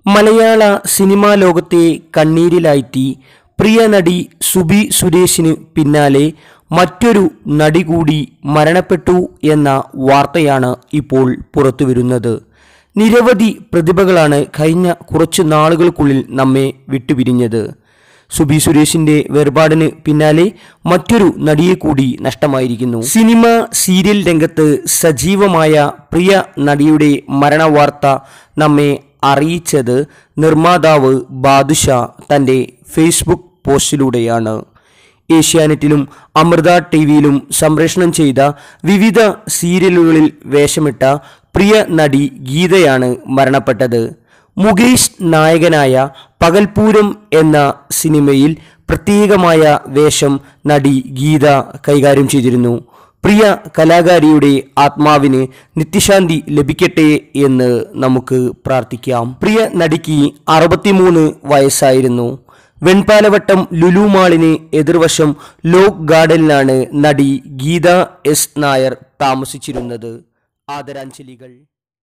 മലയാള സിനിമാ ലോകത്തെ കണ്ണീരിലാറ്റി പ്രിയ നടി സുബി സുരേഷിന് പിന്നാലെ മറ്റൊരു നടി കൂടി മരണപ്പെട്ടു എന്ന വാർത്തയാണ് ഇപ്പോൾ പുറത്തുവരുന്നത് നിരവധി പ്രതിഭകളാണ് കഴിഞ്ഞ കുറച്ച് നാളുകൾക്കുള്ളിൽ നമ്മെ വിട്ടുപിരിഞ്ഞത് സുബി സുരേഷിന്റെ വേർപാടിന് പിന്നാലെ മറ്റൊരു നടിയെ കൂടി നഷ്ടമായിരിക്കുന്നു സിനിമ സീരിയൽ രംഗത്ത് സജീവമായ പ്രിയ നടിയുടെ മരണവാർത്ത നമ്മെ അറിയിച്ചത് നിർമ്മാതാവ് ബാദുഷ തൻ്റെ ഫേസ്ബുക്ക് പോസ്റ്റിലൂടെയാണ് ഏഷ്യാനെറ്റിലും അമൃത ടി വിയിലും സംപ്രേഷണം ചെയ്ത വിവിധ സീരിയലുകളിൽ വേഷമിട്ട പ്രിയ നടി ഗീതയാണ് മരണപ്പെട്ടത് മുകേഷ് നായകനായ പകൽപൂരം എന്ന സിനിമയിൽ പ്രത്യേകമായ വേഷം നടി ഗീത കൈകാര്യം ചെയ്തിരുന്നു പ്രിയ കലാകാരിയുടെ ആത്മാവിന് നിത്യശാന്തി ലഭിക്കട്ടെ എന്ന് നമുക്ക് പ്രാർത്ഥിക്കാം പ്രിയ നടിക്ക് അറുപത്തിമൂന്ന് വയസ്സായിരുന്നു വെൺപാലവട്ടം ലുലു മാളിന് എതിർവശം ലോക്ക് ഗാർഡനിലാണ് നടി ഗീത എസ് നായർ താമസിച്ചിരുന്നത് ആദരാഞ്ജലികൾ